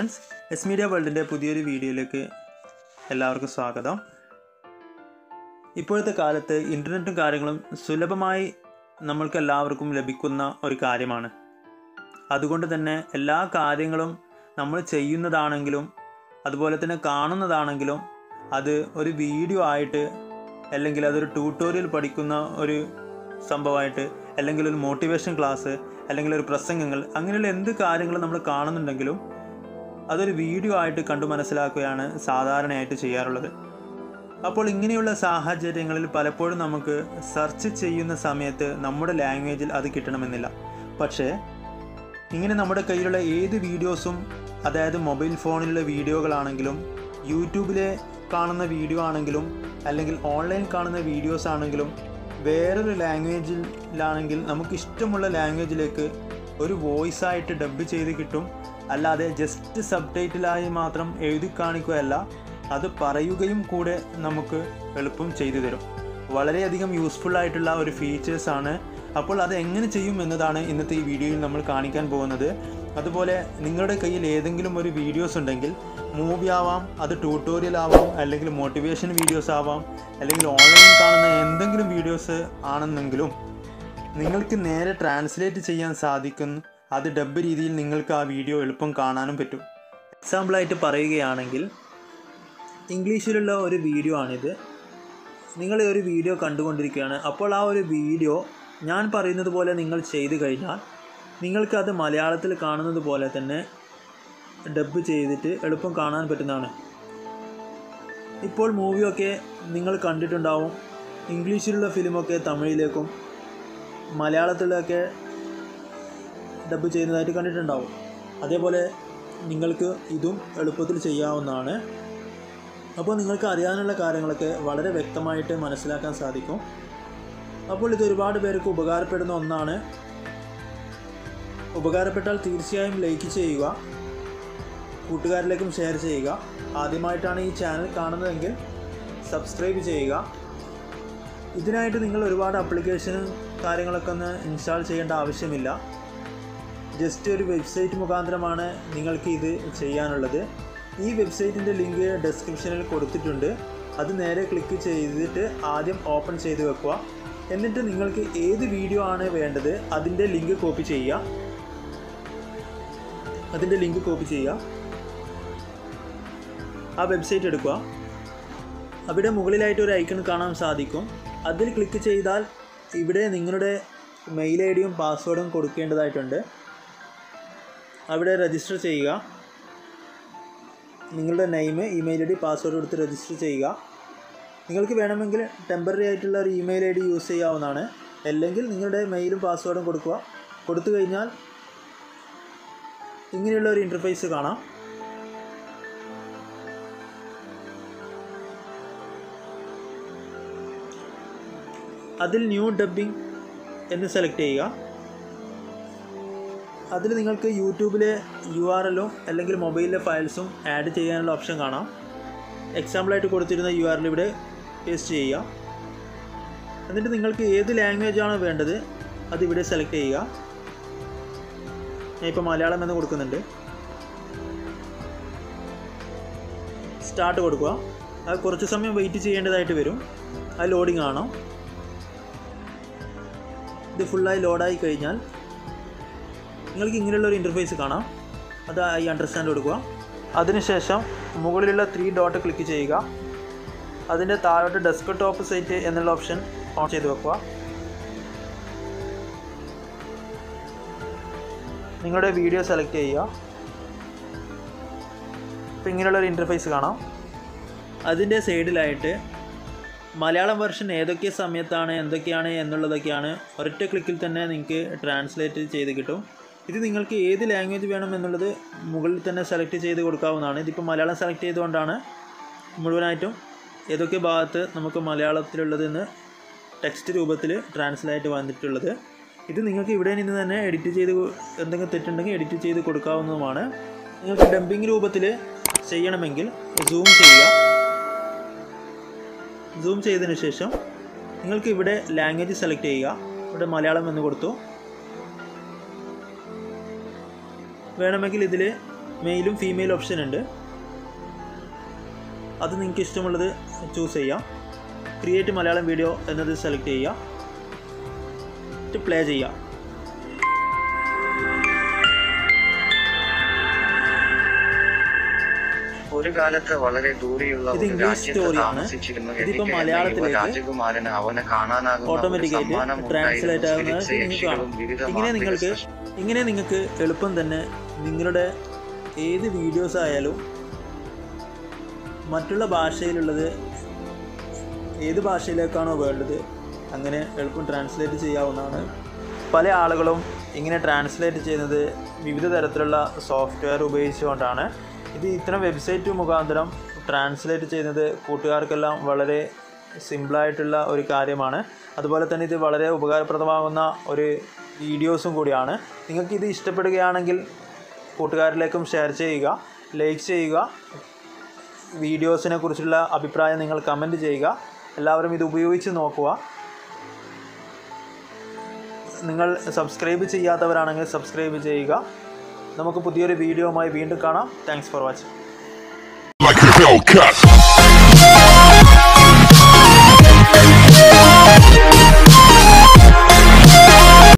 Friends S media വേൾഡിൻ്റെ പുതിയൊരു വീഡിയോയിലേക്ക് എല്ലാവർക്കും സ്വാഗതം ഇപ്പോഴത്തെ കാലത്ത് ഇൻ്റർനെറ്റും കാര്യങ്ങളും സുലഭമായി നമ്മൾക്ക് എല്ലാവർക്കും ലഭിക്കുന്ന ഒരു കാര്യമാണ് അതുകൊണ്ട് തന്നെ എല്ലാ കാര്യങ്ങളും നമ്മൾ ചെയ്യുന്നതാണെങ്കിലും അതുപോലെ തന്നെ കാണുന്നതാണെങ്കിലും അത് ഒരു വീഡിയോ ആയിട്ട് അല്ലെങ്കിൽ അതൊരു ട്യൂട്ടോറിയൽ പഠിക്കുന്ന ഒരു സംഭവമായിട്ട് അല്ലെങ്കിൽ ഒരു മോട്ടിവേഷൻ ക്ലാസ് അല്ലെങ്കിൽ ഒരു പ്രസംഗങ്ങൾ അങ്ങനെയുള്ള എന്ത് കാര്യങ്ങൾ നമ്മൾ കാണുന്നുണ്ടെങ്കിലും അതൊരു വീഡിയോ ആയിട്ട് കണ്ടു മനസ്സിലാക്കുകയാണ് സാധാരണയായിട്ട് ചെയ്യാറുള്ളത് അപ്പോൾ ഇങ്ങനെയുള്ള സാഹചര്യങ്ങളിൽ പലപ്പോഴും നമുക്ക് സെർച്ച് ചെയ്യുന്ന സമയത്ത് നമ്മുടെ ലാംഗ്വേജിൽ അത് കിട്ടണമെന്നില്ല പക്ഷേ ഇങ്ങനെ നമ്മുടെ കയ്യിലുള്ള ഏത് വീഡിയോസും അതായത് മൊബൈൽ ഫോണിലുള്ള വീഡിയോകളാണെങ്കിലും യൂട്യൂബിലെ കാണുന്ന വീഡിയോ ആണെങ്കിലും അല്ലെങ്കിൽ ഓൺലൈൻ കാണുന്ന വീഡിയോസ് ആണെങ്കിലും വേറൊരു ലാംഗ്വേജിലാണെങ്കിൽ നമുക്ക് ഇഷ്ടമുള്ള ലാംഗ്വേജിലേക്ക് ഒരു വോയിസ് ആയിട്ട് ഡബ് ചെയ്ത് കിട്ടും അല്ലാതെ ജസ്റ്റ് സബ് ടൈറ്റിലായി മാത്രം എഴുതി കാണിക്കുകയല്ല അത് പറയുകയും കൂടെ നമുക്ക് എളുപ്പം ചെയ്തു തരും വളരെയധികം യൂസ്ഫുൾ ആയിട്ടുള്ള ഒരു ഫീച്ചേഴ്സാണ് അപ്പോൾ അത് എങ്ങനെ ചെയ്യും എന്നതാണ് ഇന്നത്തെ ഈ വീഡിയോയിൽ നമ്മൾ കാണിക്കാൻ പോകുന്നത് അതുപോലെ നിങ്ങളുടെ കയ്യിൽ ഏതെങ്കിലും ഒരു വീഡിയോസ് ഉണ്ടെങ്കിൽ മൂവി ആവാം അത് ട്യൂട്ടോറിയൽ ആവാം അല്ലെങ്കിൽ മോട്ടിവേഷൻ വീഡിയോസ് ആവാം അല്ലെങ്കിൽ ഓൺലൈൻ കാണുന്ന എന്തെങ്കിലും വീഡിയോസ് ആണെന്നെങ്കിലും നിങ്ങൾക്ക് നേരെ ട്രാൻസ്ലേറ്റ് ചെയ്യാൻ സാധിക്കും അത് ഡബ് രീതിയിൽ നിങ്ങൾക്ക് ആ വീഡിയോ എളുപ്പം കാണാനും പറ്റും എക്സാമ്പിളായിട്ട് പറയുകയാണെങ്കിൽ ഇംഗ്ലീഷിലുള്ള ഒരു വീഡിയോ ആണിത് നിങ്ങൾ ഒരു വീഡിയോ കണ്ടുകൊണ്ടിരിക്കുകയാണ് അപ്പോൾ ആ ഒരു വീഡിയോ ഞാൻ പറയുന്നത് പോലെ നിങ്ങൾ ചെയ്തു കഴിഞ്ഞാൽ നിങ്ങൾക്കത് മലയാളത്തിൽ കാണുന്നത് പോലെ തന്നെ ഡബ് ചെയ്തിട്ട് എളുപ്പം കാണാൻ പറ്റുന്നതാണ് ഇപ്പോൾ മൂവിയൊക്കെ നിങ്ങൾ കണ്ടിട്ടുണ്ടാവും ഇംഗ്ലീഷിലുള്ള ഫിലിമൊക്കെ തമിഴിലേക്കും മലയാളത്തിലൊക്കെ ഡബ് ചെയ്യുന്നതായിട്ട് കണ്ടിട്ടുണ്ടാവും അതേപോലെ നിങ്ങൾക്ക് ഇതും എളുപ്പത്തിൽ ചെയ്യാവുന്നതാണ് അപ്പോൾ നിങ്ങൾക്ക് അറിയാനുള്ള കാര്യങ്ങളൊക്കെ വളരെ വ്യക്തമായിട്ട് മനസ്സിലാക്കാൻ സാധിക്കും അപ്പോൾ ഇത് ഒരുപാട് പേർക്ക് ഉപകാരപ്പെടുന്ന ഒന്നാണ് ഉപകാരപ്പെട്ടാൽ തീർച്ചയായും ലൈക്ക് ചെയ്യുക കൂട്ടുകാരിലേക്കും ഷെയർ ചെയ്യുക ആദ്യമായിട്ടാണ് ഈ ചാനൽ കാണുന്നതെങ്കിൽ സബ്സ്ക്രൈബ് ചെയ്യുക ഇതിനായിട്ട് നിങ്ങൾ ഒരുപാട് ആപ്ലിക്കേഷനും കാര്യങ്ങളൊക്കെ ഒന്ന് ഇൻസ്റ്റാൾ ചെയ്യേണ്ട ആവശ്യമില്ല ജസ്റ്റ് ഒരു വെബ്സൈറ്റ് മുഖാന്തരമാണ് നിങ്ങൾക്ക് ഇത് ചെയ്യാനുള്ളത് ഈ വെബ്സൈറ്റിൻ്റെ ലിങ്ക് ഡിസ്ക്രിപ്ഷനിൽ കൊടുത്തിട്ടുണ്ട് അത് നേരെ ക്ലിക്ക് ചെയ്തിട്ട് ആദ്യം ഓപ്പൺ ചെയ്ത് വെക്കുക എന്നിട്ട് നിങ്ങൾക്ക് ഏത് വീഡിയോ ആണ് വേണ്ടത് അതിൻ്റെ ലിങ്ക് കോപ്പി ചെയ്യുക അതിൻ്റെ ലിങ്ക് കോപ്പി ചെയ്യുക ആ വെബ്സൈറ്റ് എടുക്കുക അവിടെ മുകളിലായിട്ട് ഒരു ഐക്കൺ കാണാൻ സാധിക്കും അതിൽ ക്ലിക്ക് ചെയ്താൽ ഇവിടെ നിങ്ങളുടെ മെയിൽ ഐ ഡിയും പാസ്വേഡും കൊടുക്കേണ്ടതായിട്ടുണ്ട് അവിടെ രജിസ്റ്റർ ചെയ്യുക നിങ്ങളുടെ name email I D password കൊടുത്ത് രജിസ്റ്റർ ചെയ്യുക നിങ്ങൾക്ക് വേണമെങ്കിൽ ടെമ്പററി ആയിട്ടുള്ള ഒരു ഇമെയിൽ ഐ ഡി യൂസ് ചെയ്യാവുന്നതാണ് അല്ലെങ്കിൽ നിങ്ങളുടെ മെയിലും പാസ്വേഡും കൊടുക്കുക കൊടുത്തു കഴിഞ്ഞാൽ ഇങ്ങനെയുള്ള ഒരു ഇൻ്റർഫേസ് കാണാം അതിൽ ന്യൂ ഡബ്ബിംഗ് എന്ന് സെലക്ട് ചെയ്യുക അതിൽ നിങ്ങൾക്ക് യൂട്യൂബിലെ യു ആർ എല്ലും അല്ലെങ്കിൽ മൊബൈലിലെ ഫയൽസും ആഡ് ചെയ്യാനുള്ള ഓപ്ഷൻ കാണാം എക്സാമ്പിളായിട്ട് കൊടുത്തിരുന്ന യു ആർ എൽ ഇവിടെ പേസ്റ്റ് ചെയ്യുക എന്നിട്ട് നിങ്ങൾക്ക് ഏത് ലാംഗ്വേജ് ആണോ വേണ്ടത് അത് ഇവിടെ സെലക്ട് ചെയ്യുക ഞാൻ ഇപ്പോൾ മലയാളം എന്ന് കൊടുക്കുന്നുണ്ട് സ്റ്റാർട്ട് കൊടുക്കുക അത് കുറച്ച് സമയം വെയിറ്റ് ചെയ്യേണ്ടതായിട്ട് വരും അത് ലോഡിംഗ് ആണോ ഇത് ഫുള്ളായി ലോഡായി കഴിഞ്ഞാൽ നിങ്ങൾക്ക് ഇങ്ങനെയുള്ള ഒരു ഇൻ്റർഫേസ് കാണാം അത് ഐ അണ്ടർസ്റ്റാൻഡ് കൊടുക്കുക അതിനുശേഷം മുകളിലുള്ള ത്രീ ഡോട്ട് ക്ലിക്ക് ചെയ്യുക അതിൻ്റെ താഴോട്ട് ഡെസ്ക് ടോപ്പ് സൈറ്റ് എന്നുള്ള ഓപ്ഷൻ ഓൺ ചെയ്ത് വെക്കുക നിങ്ങളുടെ വീഡിയോ സെലക്ട് ചെയ്യുക അപ്പോൾ ഇങ്ങനെയുള്ള ഒരു ഇൻ്റർഫേസ് കാണാം അതിൻ്റെ സൈഡിലായിട്ട് മലയാളം വെർഷൻ ഏതൊക്കെ സമയത്താണ് എന്തൊക്കെയാണ് എന്നുള്ളതൊക്കെയാണ് ഒരൊറ്റ ക്ലിക്കിൽ തന്നെ നിങ്ങൾക്ക് ട്രാൻസ്ലേറ്റ് ചെയ്ത് കിട്ടും ഇത് നിങ്ങൾക്ക് ഏത് ലാംഗ്വേജ് വേണം എന്നുള്ളത് മുകളിൽ തന്നെ സെലക്ട് ചെയ്ത് കൊടുക്കാവുന്നതാണ് ഇതിപ്പോൾ മലയാളം സെലക്ട് ചെയ്തുകൊണ്ടാണ് മുഴുവനായിട്ടും ഏതൊക്കെ ഭാഗത്ത് നമുക്ക് മലയാളത്തിലുള്ളതെന്ന് ടെക്സ്റ്റ് രൂപത്തിൽ ട്രാൻസ്ലേറ്റ് വന്നിട്ടുള്ളത് ഇത് നിങ്ങൾക്ക് ഇവിടെ നിന്ന് തന്നെ എഡിറ്റ് ചെയ്ത് എന്തെങ്കിലും തെറ്റുണ്ടെങ്കിൽ എഡിറ്റ് ചെയ്ത് കൊടുക്കാവുന്നതുമാണ് നിങ്ങൾക്ക് ഡംപിങ് രൂപത്തിൽ ചെയ്യണമെങ്കിൽ സൂം ചെയ്യുക സൂം ചെയ്തതിന് ശേഷം നിങ്ങൾക്ക് ഇവിടെ ലാംഗ്വേജ് സെലക്ട് ചെയ്യുക ഇവിടെ മലയാളം എന്ന് കൊടുത്തു വേണമെങ്കിൽ ഇതിൽ മെയിലും ഫീമെയിൽ ഓപ്ഷൻ ഉണ്ട് അത് നിങ്ങൾക്ക് ഇഷ്ടമുള്ളത് ചൂസ് ചെയ്യാം ക്രിയേറ്റ് മലയാളം വീഡിയോ എന്നത് സെലക്ട് ചെയ്യുക പ്ലേ ചെയ്യാം ഒരു കാലത്ത് വളരെ ദൂരെയുള്ള ഇത് ഒരു ഇംഗ്ലീഷ് രാജ്യത്ത് താമസിച്ചിരുന്നു. താമസിച്ചിരുന്ന ഇതിപ്പം എനിക്ക് എന്ന മലയാളത്തിലേക്ക് യുവ രാജകുമാരന് അവനെ കാണാനാകുന്ന ഒരു ഓട്ടോമാറ്റിക്കായിട്ട് സമ്മാനം ട്രാൻസ്ലേറ്റ് ഉണ്ടായിരുന്നു. ആകുന്നത് ഫിലിപ്സ് നിങ്ങൾക്ക് യക്ഷികളും കാണാം വിവിധ ഇങ്ങനെ മാന്ത്രിക നിങ്ങൾക്ക് സൃഷ്ടി- ഇങ്ങനെ നിങ്ങൾക്ക് എളുപ്പം തന്നെ നിങ്ങളുടെ ഏത് വീഡിയോസ് ആയാലും മറ്റുള്ള ഭാഷയിലുള്ളത് ഏത് ഭാഷയിലേക്കാണോ വേണ്ടത് അങ്ങനെ എളുപ്പം ട്രാൻസ്ലേറ്റ് ചെയ്യാവുന്നതാണ് പല ആളുകളും ഇങ്ങനെ ട്രാൻസ്ലേറ്റ് ചെയ്യുന്നത് വിവിധ തരത്തിലുള്ള സോഫ്റ്റ്വെയർ ഉപയോഗിച്ചുകൊണ്ടാണ് ഇത് ഇത്തരം വെബ്സൈറ്റ് മുഖാന്തരം ട്രാൻസ്ലേറ്റ് ചെയ്യുന്നത് കൂട്ടുകാർക്കെല്ലാം വളരെ സിമ്പിളായിട്ടുള്ള ഒരു കാര്യമാണ് അതുപോലെ തന്നെ ഇത് വളരെ ഉപകാരപ്രദമാകുന്ന ഒരു വീഡിയോസും കൂടിയാണ് നിങ്ങൾക്ക് ഇത് ഇഷ്ടപ്പെടുകയാണെങ്കിൽ കൂട്ടുകാരിലേക്കും ഷെയർ ചെയ്യുക ലൈക്ക് ചെയ്യുക വീഡിയോസിനെ കുറിച്ചുള്ള അഭിപ്രായം നിങ്ങൾ കമൻറ്റ് ചെയ്യുക എല്ലാവരും ഇത് ഉപയോഗിച്ച് നോക്കുക നിങ്ങൾ സബ്സ്ക്രൈബ് ചെയ്യാത്തവരാണെങ്കിൽ സബ്സ്ക്രൈബ് ചെയ്യുക നമുക്ക് പുതിയൊരു വീഡിയോയുമായി വീണ്ടും കാണാം thanks for watching like a Hellcat.